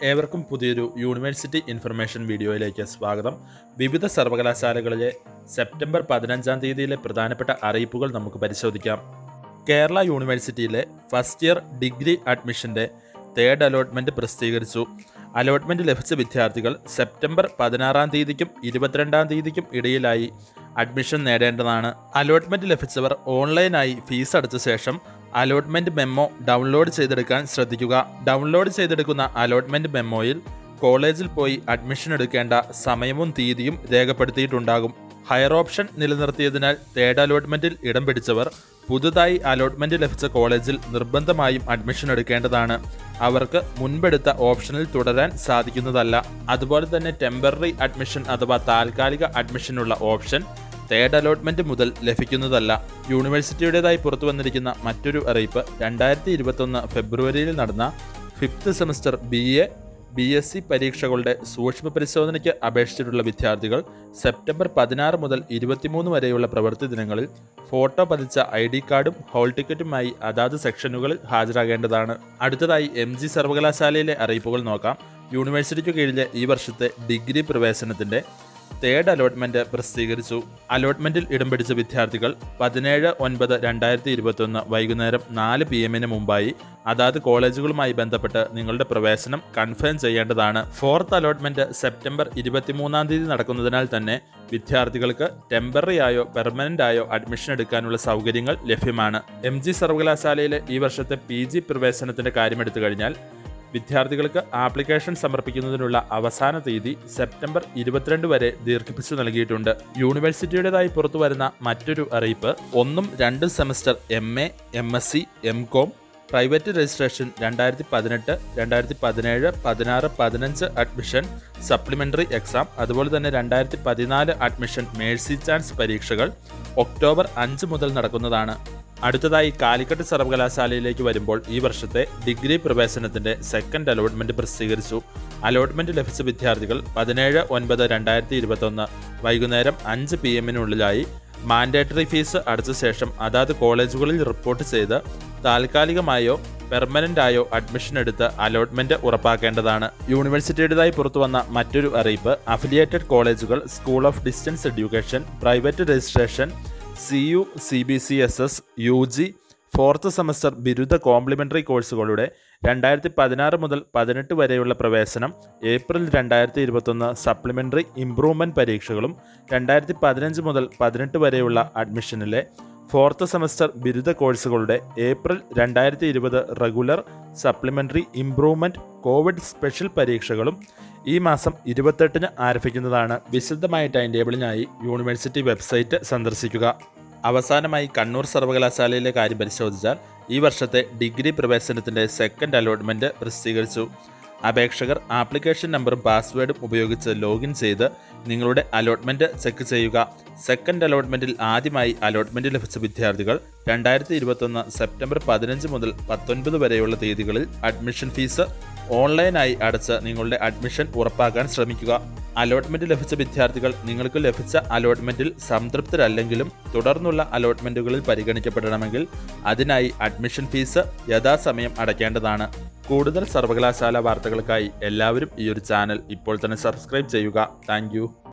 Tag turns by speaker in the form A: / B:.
A: ഏവർക്കും പുതിയൊരു university information വീഡിയോയിലേക്ക് സ്വാഗതം വിവിധ സർവകലാശാലകളിലെ സെപ്റ്റംബർ പതിനഞ്ചാം തീയതിയിലെ പ്രധാനപ്പെട്ട അറിയിപ്പുകൾ നമുക്ക് പരിശോധിക്കാം കേരള യൂണിവേഴ്സിറ്റിയിലെ ഫസ്റ്റ് ഇയർ ഡിഗ്രി അഡ്മിഷൻ്റെ തേർഡ് അലോട്ട്മെൻറ്റ് പ്രസിദ്ധീകരിച്ചു അലോട്ട്മെൻറ്റ് ലഭിച്ച വിദ്യാർത്ഥികൾ സെപ്റ്റംബർ പതിനാറാം തീയതിക്കും ഇരുപത്തിരണ്ടാം തീയതിക്കും ഇടയിലായി അഡ്മിഷൻ നേടേണ്ടതാണ് അലോട്ട്മെൻറ്റ് ലഭിച്ചവർ ഓൺലൈനായി ഫീസ് അടച്ച ശേഷം അലോട്ട്മെൻറ്റ് മെമ്മോ ഡൗൺലോഡ് ചെയ്തെടുക്കാൻ ശ്രദ്ധിക്കുക ഡൗൺലോഡ് ചെയ്തെടുക്കുന്ന അലോട്ട്മെൻറ്റ് മെമ്മോയിൽ കോളേജിൽ പോയി അഡ്മിഷൻ എടുക്കേണ്ട സമയവും തീയതിയും രേഖപ്പെടുത്തിയിട്ടുണ്ടാകും ഹയർ ഓപ്ഷൻ നിലനിർത്തിയതിനാൽ തേർഡ് അലോട്ട്മെൻറ്റിൽ ഇടം പിടിച്ചവർ പുതുതായി അലോട്ട്മെൻറ്റ് ലഭിച്ച കോളേജിൽ നിർബന്ധമായും അഡ്മിഷൻ എടുക്കേണ്ടതാണ് അവർക്ക് മുൻപെടുത്ത ഓപ്ഷനിൽ തുടരാൻ സാധിക്കുന്നതല്ല അതുപോലെ തന്നെ ടെമ്പററി അഡ്മിഷൻ അഥവാ താൽക്കാലിക അഡ്മിഷനുള്ള ഓപ്ഷൻ തേർഡ് അലോട്ട്മെന്റ് മുതൽ ലഭിക്കുന്നതല്ല യൂണിവേഴ്സിറ്റിയുടേതായി പുറത്തു വന്നിരിക്കുന്ന മറ്റൊരു അറിയിപ്പ് രണ്ടായിരത്തി ഇരുപത്തൊന്ന് ഫെബ്രുവരിയിൽ നടന്ന fifth semester B A B S C പരീക്ഷകളുടെ സൂക്ഷ്മ പരിശോധനയ്ക്ക് അപേക്ഷിച്ചിട്ടുള്ള വിദ്യാർത്ഥികൾ സെപ്റ്റംബർ പതിനാറ് മുതൽ ഇരുപത്തിമൂന്ന് വരെയുള്ള പ്രവൃത്തി ദിനങ്ങളിൽ ഫോട്ടോ പതിച്ച ഐ ഡി കാർഡും ഹോൾ ടിക്കറ്റുമായി അതാത് സെക്ഷനുകളിൽ ഹാജരാകേണ്ടതാണ് അടുത്തതായി എം ജി സർവകലാശാലയിലെ അറിയിപ്പുകൾ നോക്കാം യൂണിവേഴ്സിറ്റിക്ക് കീഴിലെ ഈ വർഷത്തെ ഡിഗ്രി പ്രവേശനത്തിന്റെ തേർഡ് അലോട്ട്മെന്റ് പ്രസിദ്ധീകരിച്ചു അലോട്ട്മെന്റിൽ ഇടം പിടിച്ച വിദ്യാർത്ഥികൾ പതിനേഴ് ഒൻപത് രണ്ടായിരത്തി ഇരുപത്തൊന്ന് വൈകുന്നേരം നാല് പി എമ്മിന് മുമ്പായി അതാത് കോളേജുകളുമായി ബന്ധപ്പെട്ട് നിങ്ങളുടെ പ്രവേശനം കൺഫേം ചെയ്യേണ്ടതാണ് ഫോർത്ത് അലോട്ട്മെന്റ് സെപ്റ്റംബർ ഇരുപത്തിമൂന്നാം തീയതി നടക്കുന്നതിനാൽ തന്നെ വിദ്യാർത്ഥികൾക്ക് ടെമ്പററി ആയോ പെർമനന്റ് ആയോ അഡ്മിഷൻ എടുക്കാനുള്ള സൗകര്യങ്ങൾ ലഭ്യമാണ് എം ജി സർവകലാശാലയിലെ ഈ വർഷത്തെ പി ജി പ്രവേശനത്തിന്റെ കാര്യമെടുത്തു കഴിഞ്ഞാൽ വിദ്യാർത്ഥികൾക്ക് ആപ്ലിക്കേഷൻ സമർപ്പിക്കുന്നതിനുള്ള അവസാന തീയതി സെപ്റ്റംബർ ഇരുപത്തിരണ്ട് വരെ ദീർഘിപ്പിച്ചു നൽകിയിട്ടുണ്ട് യൂണിവേഴ്സിറ്റിയുടേതായി പുറത്തുവരുന്ന മറ്റൊരു അറിയിപ്പ് ഒന്നും രണ്ടും semester M A M S C M com private registration രണ്ടായിരത്തി പതിനെട്ട് രണ്ടായിരത്തി പതിനേഴ് പതിനാറ് പതിനഞ്ച് അഡ്മിഷൻ സപ്ലിമെൻ്ററി എക്സാം അതുപോലെ തന്നെ രണ്ടായിരത്തി പതിനാല് അഡ്മിഷൻ മേഴ്സി ചാൻസ് പരീക്ഷകൾ ഒക്ടോബർ അഞ്ച് മുതൽ നടക്കുന്നതാണ് അടുത്തതായി കാലിക്കറ്റ് സർവകലാശാലയിലേക്ക് വരുമ്പോൾ ഈ വർഷത്തെ ഡിഗ്രി പ്രവേശനത്തിന്റെ സെക്കൻഡ് അലോട്ട്മെന്റ് പ്രസിദ്ധീകരിച്ചു അലോട്ട്മെന്റ് ലഭിച്ച വിദ്യാർത്ഥികൾ പതിനേഴ് ഒൻപത് രണ്ടായിരത്തി ഇരുപത്തൊന്ന് വൈകുന്നേരം അഞ്ച് പി എമ്മിനുള്ളിലായി മാൻഡേറ്ററി ഫീസ് അടച്ച ശേഷം അതാത് കോളേജുകളിൽ റിപ്പോർട്ട് ചെയ്ത് താൽക്കാലികമായോ പെർമനന്റ് ആയോ അഡ്മിഷൻ എടുത്ത് അലോട്ട്മെന്റ് ഉറപ്പാക്കേണ്ടതാണ് യൂണിവേഴ്സിറ്റിയുടേതായി പുറത്തുവന്ന മറ്റൊരു അറിയിപ്പ് അഫിലിയേറ്റഡ് കോളേജുകൾ school of distance education private registration C U C B C S S U G fourth semester ബിരുദ കോംപ്ലിമെൻ്ററി കോഴ്സുകളുടെ രണ്ടായിരത്തി പതിനാറ് മുതൽ പതിനെട്ട് വരെയുള്ള പ്രവേശനം ഏപ്രിൽ രണ്ടായിരത്തി ഇരുപത്തൊന്ന് സപ്ലിമെൻ്ററി ഇംപ്രൂവ്മെൻറ്റ് പരീക്ഷകളും രണ്ടായിരത്തി പതിനഞ്ച് മുതൽ പതിനെട്ട് വരെയുള്ള അഡ്മിഷനിലെ ഫോർത്ത് സെമസ്റ്റർ ബിരുദ കോഴ്സുകളുടെ ഏപ്രിൽ രണ്ടായിരത്തി ഇരുപത് regular supplementary improvement covid special പരീക്ഷകളും ഈ മാസം ഇരുപത്തെട്ടിന് ആരംഭിക്കുന്നതാണ് വിശദമായ ടൈം ടേബിളിനായി യൂണിവേഴ്സിറ്റി വെബ്സൈറ്റ് സന്ദർശിക്കുക അവസാനമായി കണ്ണൂർ സർവകലാശാലയിലെ കാര്യം പരിശോധിച്ചാൽ ഈ വർഷത്തെ ഡിഗ്രി പ്രവേശനത്തിൻ്റെ സെക്കൻഡ് അലോട്ട്മെൻറ്റ് പ്രസിദ്ധീകരിച്ചു അപേക്ഷകർ ആപ്ലിക്കേഷൻ നമ്പറും പാസ്വേഡും ഉപയോഗിച്ച് ലോഗിൻ ചെയ്ത് നിങ്ങളുടെ അലോട്ട്മെൻറ്റ് ചെക്ക് ചെയ്യുക സെക്കൻഡ് അലോട്ട്മെൻറ്റിൽ ആദ്യമായി അലോട്ട്മെൻറ്റ് ലഭിച്ച വിദ്യാർത്ഥികൾ രണ്ടായിരത്തി ഇരുപത്തൊന്ന് സെപ്റ്റംബർ പതിനഞ്ച് മുതൽ പത്തൊൻപത് വരെയുള്ള തീയതികളിൽ അഡ്മിഷൻ ഫീസ് ഓൺലൈനായി അടച്ച് നിങ്ങളുടെ അഡ്മിഷൻ ഉറപ്പാക്കാൻ ശ്രമിക്കുക അലോട്ട്മെന്റ് ലഭിച്ച വിദ്യാർത്ഥികൾ നിങ്ങൾക്ക് ലഭിച്ച അലോട്ട്മെന്റിൽ സംതൃപ്തരല്ലെങ്കിലും തുടർന്നുള്ള അലോട്ട്മെന്റുകളിൽ പരിഗണിക്കപ്പെടണമെങ്കിൽ അതിനായി അഡ്മിഷൻ ഫീസ് യഥാസമയം അടയ്ക്കേണ്ടതാണ് കൂടുതൽ സർവകലാശാല വാർത്തകൾക്കായി എല്ലാവരും ഈ ഒരു ചാനൽ ഇപ്പോൾ തന്നെ സബ്സ്ക്രൈബ് ചെയ്യുക താങ്ക്